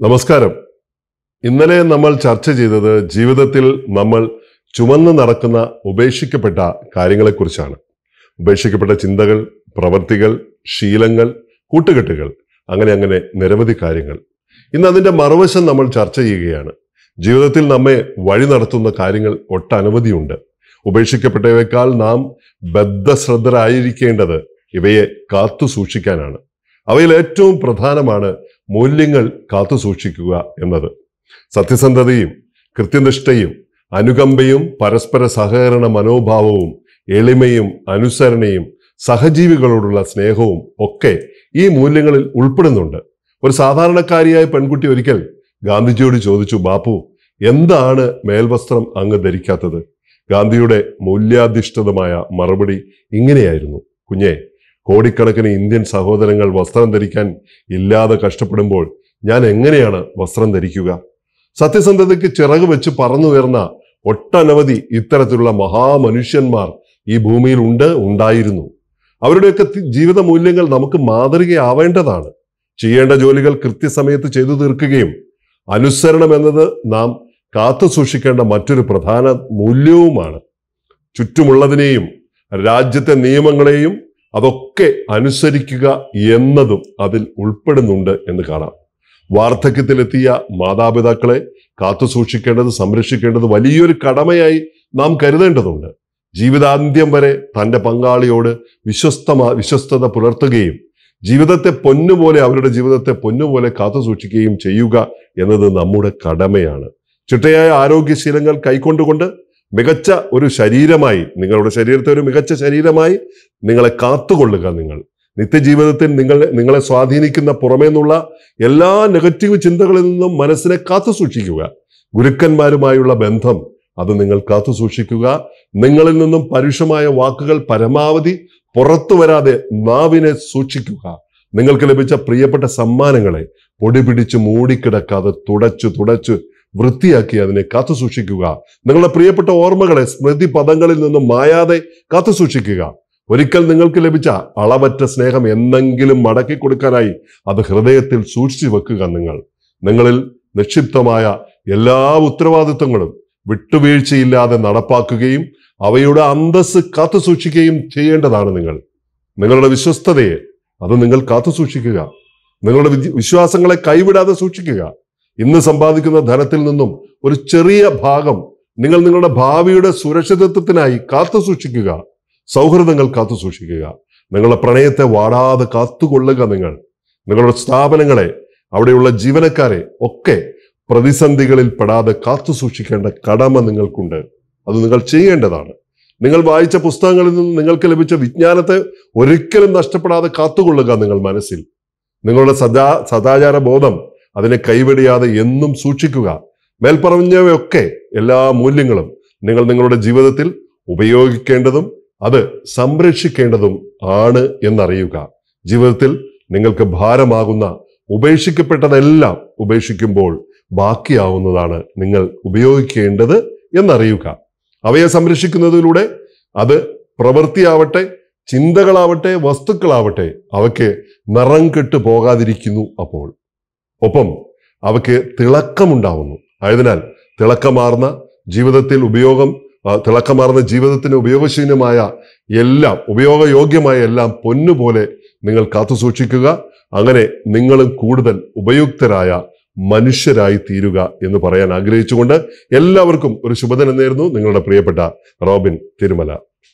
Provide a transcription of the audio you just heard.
നമസ്കാരം ഇന്നലെ നമ്മൾ ചർച്ച ചെയ്തത് ജീവിതത്തിൽ നമ്മൾ ചുമന്ന് നടക്കുന്ന ഉപേക്ഷിക്കപ്പെട്ട കാര്യങ്ങളെക്കുറിച്ചാണ് ഉപേക്ഷിക്കപ്പെട്ട ചിന്തകൾ പ്രവൃത്തികൾ ശീലങ്ങൾ കൂട്ടുകെട്ടുകൾ അങ്ങനെ അങ്ങനെ നിരവധി കാര്യങ്ങൾ ഇന്ന് അതിന്റെ മറുവശം നമ്മൾ ചർച്ച ചെയ്യുകയാണ് ജീവിതത്തിൽ നമ്മെ വഴി നടത്തുന്ന കാര്യങ്ങൾ ഒട്ടനവധിയുണ്ട് ഉപേക്ഷിക്കപ്പെട്ടവയേക്കാൾ നാം ബദ്ധശ്രദ്ധരായിരിക്കേണ്ടത് ഇവയെ കാത്തു സൂക്ഷിക്കാനാണ് അവയിൽ ഏറ്റവും പ്രധാനമാണ് മൂല്യങ്ങൾ കാത്തു സൂക്ഷിക്കുക എന്നത് സത്യസന്ധതയും കൃത്യനിഷ്ഠയും അനുകമ്പയും പരസ്പര സഹകരണ മനോഭാവവും എളിമയും അനുസരണയും സഹജീവികളോടുള്ള സ്നേഹവും ഒക്കെ ഈ മൂല്യങ്ങളിൽ ഉൾപ്പെടുന്നുണ്ട് ഒരു സാധാരണക്കാരിയായ പെൺകുട്ടി ഒരിക്കൽ ഗാന്ധിജിയോട് ചോദിച്ചു ബാപ്പു എന്താണ് മേൽവസ്ത്രം അങ്ങ് ധരിക്കാത്തത് ഗാന്ധിയുടെ മൂല്യാധിഷ്ഠിതമായ മറുപടി ഇങ്ങനെയായിരുന്നു കുഞ്ഞെ കോടിക്കണക്കിന് ഇന്ത്യൻ സഹോദരങ്ങൾ വസ്ത്രം ധരിക്കാൻ ഇല്ലാതെ കഷ്ടപ്പെടുമ്പോൾ ഞാൻ എങ്ങനെയാണ് വസ്ത്രം ധരിക്കുക സത്യസന്ധതയ്ക്ക് ചിറക് വെച്ച് പറന്നുയർന്ന ഒട്ടനവധി ഇത്തരത്തിലുള്ള മഹാമനുഷ്യന്മാർ ഈ ഭൂമിയിൽ ഉണ്ട് ഉണ്ടായിരുന്നു അവരുടെയൊക്കെ തി- ജീവിത മൂല്യങ്ങൾ നമുക്ക് മാതൃകയാവേണ്ടതാണ് ചെയ്യേണ്ട ജോലികൾ കൃത്യസമയത്ത് ചെയ്തു തീർക്കുകയും അനുസരണം എന്നത് നാം കാത്തു സൂക്ഷിക്കേണ്ട മറ്റൊരു പ്രധാന മൂല്യവുമാണ് ചുറ്റുമുള്ളതിനെയും രാജ്യത്തെ നിയമങ്ങളെയും അതൊക്കെ അനുസരിക്കുക എന്നതും അതിൽ ഉൾപ്പെടുന്നുണ്ട് എന്ന് കാണാം വാർദ്ധക്യത്തിലെത്തിയ മാതാപിതാക്കളെ കാത്തു സൂക്ഷിക്കേണ്ടത് സംരക്ഷിക്കേണ്ടത് വലിയൊരു കടമയായി നാം കരുതേണ്ടതുണ്ട് ജീവിതാന്ത്യം വരെ തന്റെ പങ്കാളിയോട് വിശ്വസ്തമാ വിശ്വസ്തത പുലർത്തുകയും ജീവിതത്തെ പൊന്നുപോലെ അവരുടെ ജീവിതത്തെ പൊന്നുപോലെ കാത്തു സൂക്ഷിക്കുകയും ചെയ്യുക എന്നത് നമ്മുടെ കടമയാണ് ചിട്ടയായ ആരോഗ്യശീലങ്ങൾ കൈക്കൊണ്ടുകൊണ്ട് മികച്ച ഒരു ശരീരമായി നിങ്ങളുടെ ശരീരത്തെ ഒരു മികച്ച ശരീരമായി നിങ്ങളെ കാത്തുകൊള്ളുക നിങ്ങൾ നിത്യജീവിതത്തിൽ നിങ്ങളെ നിങ്ങളെ സ്വാധീനിക്കുന്ന പുറമേ നിന്നുള്ള എല്ലാ നെഗറ്റീവ് ചിന്തകളിൽ നിന്നും മനസ്സിനെ കാത്തു സൂക്ഷിക്കുക ഗുരുക്കന്മാരുമായുള്ള ബന്ധം അത് നിങ്ങൾ കാത്തു സൂക്ഷിക്കുക നിങ്ങളിൽ നിന്നും പരുഷമായ വാക്കുകൾ പരമാവധി പുറത്തു വരാതെ നാവിനെ സൂക്ഷിക്കുക നിങ്ങൾക്ക് ലഭിച്ച പ്രിയപ്പെട്ട സമ്മാനങ്ങളെ പൊടി പിടിച്ച് മൂടിക്കിടക്കാതെ തുടച്ചു തുടച്ചു വൃത്തിയാക്കി അതിനെ കാത്തു സൂക്ഷിക്കുക നിങ്ങളുടെ പ്രിയപ്പെട്ട ഓർമ്മകളെ സ്മൃതി പദങ്ങളിൽ നിന്നും മായാതെ കാത്തു സൂക്ഷിക്കുക ഒരിക്കൽ നിങ്ങൾക്ക് ലഭിച്ച അളവറ്റ സ്നേഹം എന്നെങ്കിലും മടക്കി കൊടുക്കാനായി അത് ഹൃദയത്തിൽ സൂക്ഷിച്ചു വെക്കുക നിങ്ങൾ നിങ്ങളിൽ നിക്ഷിപ്തമായ എല്ലാ ഉത്തരവാദിത്വങ്ങളും വിട്ടുവീഴ്ചയില്ലാതെ നടപ്പാക്കുകയും അവയുടെ അന്തസ് കാത്തു സൂക്ഷിക്കുകയും ചെയ്യേണ്ടതാണ് നിങ്ങൾ നിങ്ങളുടെ വിശ്വസ്തതയെ അത് നിങ്ങൾ കാത്തു സൂക്ഷിക്കുക നിങ്ങളുടെ വിദ്യ- വിശ്വാസങ്ങളെ കൈവിടാതെ സൂക്ഷിക്കുക ഇന്ന് സമ്പാദിക്കുന്ന ധനത്തിൽ നിന്നും ഒരു ചെറിയ ഭാഗം നിങ്ങൾ നിങ്ങളുടെ ഭാവിയുടെ സുരക്ഷിതത്വത്തിനായി കാത്തു സൂക്ഷിക്കുക സൗഹൃദങ്ങൾ കാത്തു സൂക്ഷിക്കുക നിങ്ങളുടെ പ്രണയത്തെ വാടാതെ കാത്തുകൊള്ളുക നിങ്ങൾ നിങ്ങളുടെ സ്ഥാപനങ്ങളെ അവിടെയുള്ള ജീവനക്കാരെ ഒക്കെ പ്രതിസന്ധികളിൽ പെടാതെ കാത്തു സൂക്ഷിക്കേണ്ട കടമ നിങ്ങൾക്കുണ്ട് അത് നിങ്ങൾ ചെയ്യേണ്ടതാണ് നിങ്ങൾ വായിച്ച പുസ്തകങ്ങളിൽ നിന്ന് നിങ്ങൾക്ക് ലഭിച്ച വിജ്ഞാനത്തെ ഒരിക്കലും നഷ്ടപ്പെടാതെ കാത്തുകൊള്ളുക നിങ്ങൾ മനസ്സിൽ നിങ്ങളുടെ സദാ സദാചാര ബോധം അതിനെ കൈവെടിയാതെ എന്നും സൂക്ഷിക്കുക മേൽപ്പറഞ്ഞവയൊക്കെ എല്ലാ മൂല്യങ്ങളും നിങ്ങൾ നിങ്ങളുടെ ജീവിതത്തിൽ ഉപയോഗിക്കേണ്ടതും അത് സംരക്ഷിക്കേണ്ടതും ആണ് എന്നറിയുക ജീവിതത്തിൽ നിങ്ങൾക്ക് ഭാരമാകുന്ന ഉപേക്ഷിക്കപ്പെട്ടതെല്ലാം ഉപേക്ഷിക്കുമ്പോൾ ബാക്കിയാവുന്നതാണ് നിങ്ങൾ ഉപയോഗിക്കേണ്ടത് എന്നറിയുക അവയെ സംരക്ഷിക്കുന്നതിലൂടെ അത് പ്രവൃത്തിയാവട്ടെ ചിന്തകളാവട്ടെ വസ്തുക്കളാവട്ടെ അവയ്ക്ക് നിറം കെട്ട് പോകാതിരിക്കുന്നു അപ്പോൾ ഒപ്പം അവയ്ക്ക് തിളക്കമുണ്ടാവുന്നു ആയതിനാൽ തിളക്കമാർന്ന ജീവിതത്തിൽ ഉപയോഗം ആ, തിളക്കമാർന്ന ജീവിതത്തിന് ഉപയോഗശൂന്യമായ എല്ലാം ഉപയോഗയോഗ്യമായ എല്ലാം പൊന്നുപോലെ നിങ്ങൾ കാത്തു സൂക്ഷിക്കുക അങ്ങനെ നിങ്ങളും കൂടുതൽ ഉപയുക്തരായ മനുഷ്യരായി തീരുക എന്ന് പറയാൻ ആഗ്രഹിച്ചുകൊണ്ട് എല്ലാവർക്കും ഒരു ശുഭദിനം നേരുന്നു നിങ്ങളുടെ പ്രിയപ്പെട്ട റോബിൻ തിരുമല